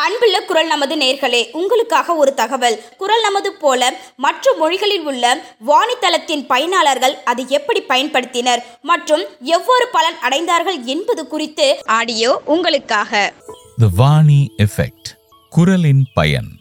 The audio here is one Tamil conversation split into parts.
அன்புள்ள குரல் நமது நேர்களே உங்களுக்காக ஒரு தகவல் குரல் நமது போல மற்ற மொழிகளில் உள்ள வாணித்தளத்தின் பயனாளர்கள் அதை எப்படி பயன்படுத்தினர் மற்றும் எவ்வாறு பலன் அடைந்தார்கள் என்பது குறித்து ஆடியோ உங்களுக்காக த வாணி எஃபெக்ட் குரலின் பயன்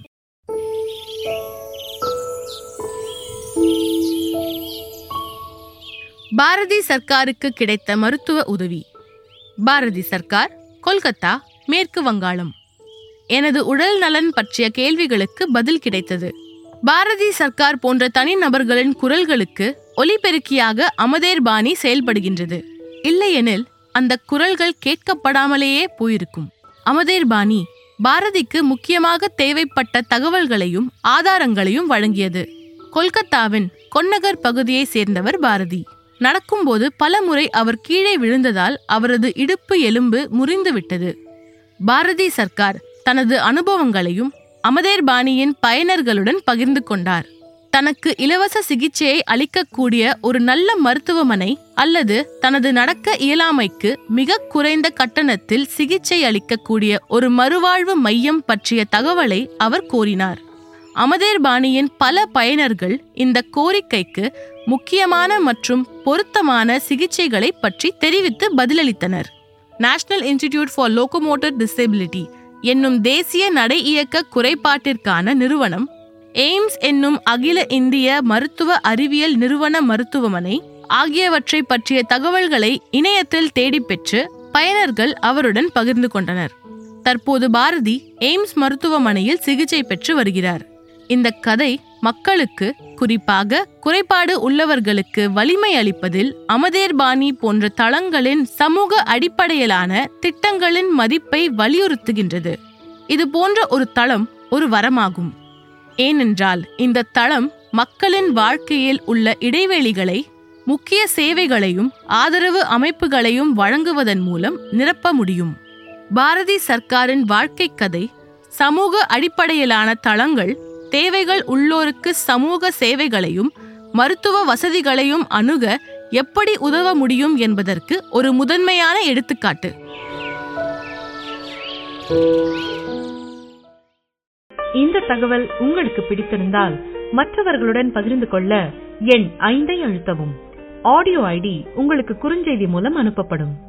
பாரதி சர்க்காருக்கு கிடைத்த மருத்துவ உதவி பாரதி சர்க்கார் கொல்கத்தா மேற்கு வங்காளம் எனது உடல் நலன் பற்றிய கேள்விகளுக்கு பதில் கிடைத்தது பாரதி சர்க்கார் போன்ற தனிநபர்களின் குரல்களுக்கு ஒலிபெருக்கியாக அமதேர் பாணி செயல்படுகின்றது இல்லையெனில் அந்த குரல்கள் கேட்கப்படாமலேயே போயிருக்கும் அமதேர் பாணி பாரதிக்கு முக்கியமாக தேவைப்பட்ட தகவல்களையும் ஆதாரங்களையும் வழங்கியது கொல்கத்தாவின் கொன்னகர் பகுதியைச் சேர்ந்தவர் பாரதி நடக்கும்போது பலமுறை அவர் கீழே விழுந்ததால் அவரது இடுப்பு எலும்பு முறிந்துவிட்டது பாரதி சர்க்கார் தனது அனுபவங்களையும் அமதேர் பாணியின் பயனர்களுடன் பகிர்ந்து கொண்டார் தனக்கு இலவச சிகிச்சையை அளிக்கக்கூடிய ஒரு நல்ல மருத்துவமனை அல்லது தனது நடக்க இயலாமைக்கு மிக குறைந்த கட்டணத்தில் சிகிச்சை அளிக்கக்கூடிய ஒரு மறுவாழ்வு மையம் பற்றிய தகவலை அவர் கோரினார் அமதேர் பாணியின் பல பயனர்கள் இந்த கோரிக்கைக்கு முக்கியமான மற்றும் பொருத்தமான சிகிச்சைகளை பற்றி தெரிவித்து பதிலளித்தனர் national institute for locomotor disability என்னும் தேசிய நடை இயக்க குறைபாட்டிற்கான நிறுவனம் எய்ம்ஸ் என்னும் அகில இந்திய மருத்துவ அறிவியல் நிறுவன மருத்துவமனை ஆகியவற்றை பற்றிய தகவல்களை இணையத்தில் தேடிப் பெற்று பயனர்கள் அவருடன் பகிர்ந்து கொண்டனர் தற்போது பாரதி எய்ம்ஸ் மருத்துவமனையில் சிகிச்சை பெற்று வருகிறார் இந்த கதை மக்களுக்கு குறிப்பாக குறைபாடு உள்ளவர்களுக்கு வலிமை அளிப்பதில் அமதேர்பாணி போன்ற தளங்களின் சமூக அடிப்படையிலான திட்டங்களின் மதிப்பை வலியுறுத்துகின்றது இது போன்ற ஒரு தளம் ஒரு வரமாகும் ஏனென்றால் இந்த தளம் மக்களின் வாழ்க்கையில் உள்ள இடைவெளிகளை முக்கிய சேவைகளையும் ஆதரவு அமைப்புகளையும் வழங்குவதன் மூலம் நிரப்ப முடியும் பாரதி சர்க்காரின் வாழ்க்கை கதை சமூக அடிப்படையிலான தளங்கள் தேவைகள் உள்ளோருக்கு சமூக சேவைகளையும் மருத்துவ வசதிகளையும் அணுக எப்படி உதவ முடியும் என்பதற்கு ஒரு முதன்மையான எடுத்துக்காட்டு இந்த தகவல் உங்களுக்கு பிடித்திருந்தால் மற்றவர்களுடன் பகிர்ந்து கொள்ள எண் ஐந்தை அழுத்தவும் ஆடியோ ஐடி உங்களுக்கு குறுஞ்செய்தி மூலம் அனுப்பப்படும்